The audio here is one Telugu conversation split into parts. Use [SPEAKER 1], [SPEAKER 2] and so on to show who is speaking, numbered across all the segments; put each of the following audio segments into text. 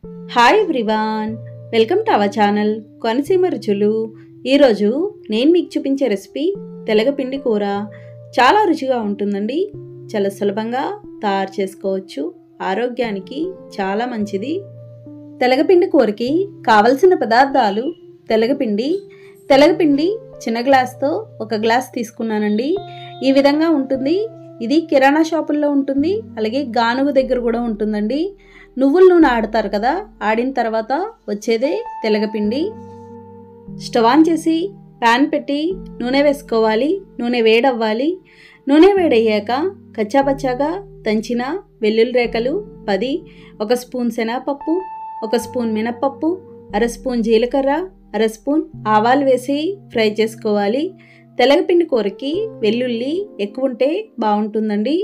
[SPEAKER 1] hi everyone welcome to our channel Konaseema రుచులు ఈరోజు నేను మీకు చూపించే రెసిపీ తెలగపిండి కూర చాలా రుచిగా ఉంటుందండి చాలా సులభంగా తయారు చేసుకోవచ్చు ఆరోగ్యానికి చాలా మంచిది తెలగపిండి కూరకి కావలసిన పదార్థాలు తెలగపిండి తెలగపిండి చిన్న గ్లాస్తో ఒక గ్లాస్ తీసుకున్నానండి ఈ విధంగా ఉంటుంది ఇది కిరాణా షాపుల్లో ఉంటుంది అలాగే గానుగు దగ్గర కూడా ఉంటుందండి నువ్వుల నూనె ఆడతారు కదా ఆడిన తర్వాత వచ్చేదే తెలగపిండి స్టవ్ ఆన్ చేసి ప్యాన్ పెట్టి నూనె వేసుకోవాలి నూనె వేడవ్వాలి నూనె వేడయ్యాక కచ్చాపచ్చాగా దంచిన వెల్లుల్లి రేఖలు పది ఒక స్పూన్ శనగపప్పు ఒక స్పూన్ మినప్పప్పు అర స్పూన్ జీలకర్ర అర స్పూన్ ఆవాలు వేసి ఫ్రై చేసుకోవాలి తెలగపిండి కూరకి వెల్లుల్లి ఎక్కువ ఉంటే బాగుంటుందండి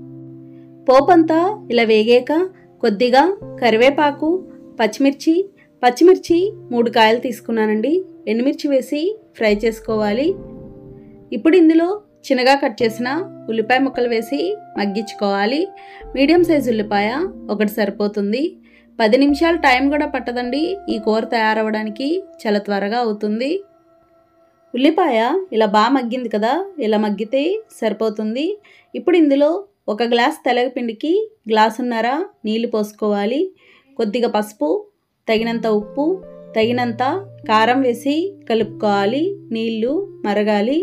[SPEAKER 1] పోపంతా ఇలా వేగాక కొద్దిగా కరివేపాకు పచ్చిమిర్చి పచ్చిమిర్చి మూడు కాయలు తీసుకున్నానండి ఎండుమిర్చి వేసి ఫ్రై చేసుకోవాలి ఇప్పుడు ఇందులో చిన్నగా కట్ చేసిన ఉల్లిపాయ ముక్కలు వేసి మగ్గించుకోవాలి మీడియం సైజు ఉల్లిపాయ ఒకటి సరిపోతుంది పది నిమిషాలు టైం కూడా పట్టదండి ఈ కూర తయారవ్వడానికి చాలా త్వరగా అవుతుంది ఉల్లిపాయ ఇలా బాగా మగ్గింది కదా ఇలా మగ్గితే సరిపోతుంది ఇప్పుడు ఇందులో ఒక గ్లాస్ తెలగపిండికి గ్లాసున్నర నీళ్లు పోసుకోవాలి కొద్దిగా పసుపు తగినంత ఉప్పు తగినంత కారం వేసి కలుపుకోవాలి నీళ్లు మరగాలి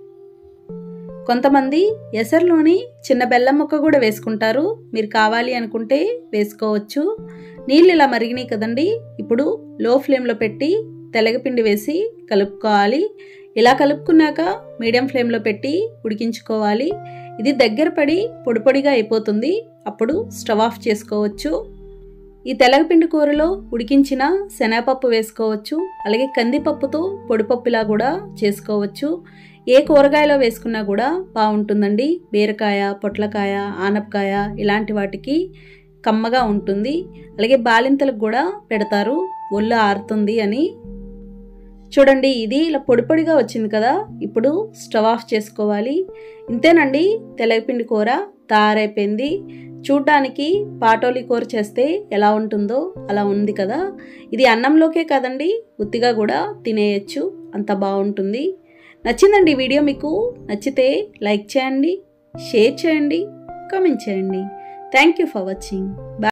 [SPEAKER 1] కొంతమంది ఎసరులోని చిన్న బెల్లం ముక్క కూడా వేసుకుంటారు మీరు కావాలి అనుకుంటే వేసుకోవచ్చు నీళ్ళు ఇలా మరిగినాయి కదండి ఇప్పుడు లో ఫ్లేమ్లో పెట్టి తెలగపిండి వేసి కలుపుకోవాలి ఇలా కలుపుకున్నాక మీడియం ఫ్లేమ్లో పెట్టి ఉడికించుకోవాలి ఇది దగ్గర పడి పొడి పొడిగా అయిపోతుంది అప్పుడు స్టవ్ ఆఫ్ చేసుకోవచ్చు ఈ తెలగపిండి కూరలో ఉడికించిన శనగపప్పు వేసుకోవచ్చు అలాగే కందిపప్పుతో పొడిపప్పులా కూడా చేసుకోవచ్చు ఏ కూరగాయలో వేసుకున్నా కూడా బాగుంటుందండి బీరకాయ పొట్లకాయ ఆనపకాయ ఇలాంటి వాటికి కమ్మగా ఉంటుంది అలాగే బాలింతలకు కూడా పెడతారు ఒళ్ళు ఆరుతుంది అని చూడండి ఇది ఇలా పొడి పొడిగా వచ్చింది కదా ఇప్పుడు స్టవ్ ఆఫ్ చేసుకోవాలి ఇంతేనండి తెలగపిండి కూర తయారైపోయింది చూడ్డానికి పాటోలి కూర చేస్తే ఎలా ఉంటుందో అలా ఉంది కదా ఇది అన్నంలోకే కదండి ఉత్తిగా కూడా తినేయచ్చు అంత బాగుంటుంది నచ్చిందండి వీడియో మీకు నచ్చితే లైక్ చేయండి షేర్ చేయండి కామెంట్ చేయండి థ్యాంక్ యూ ఫర్ వాచింగ్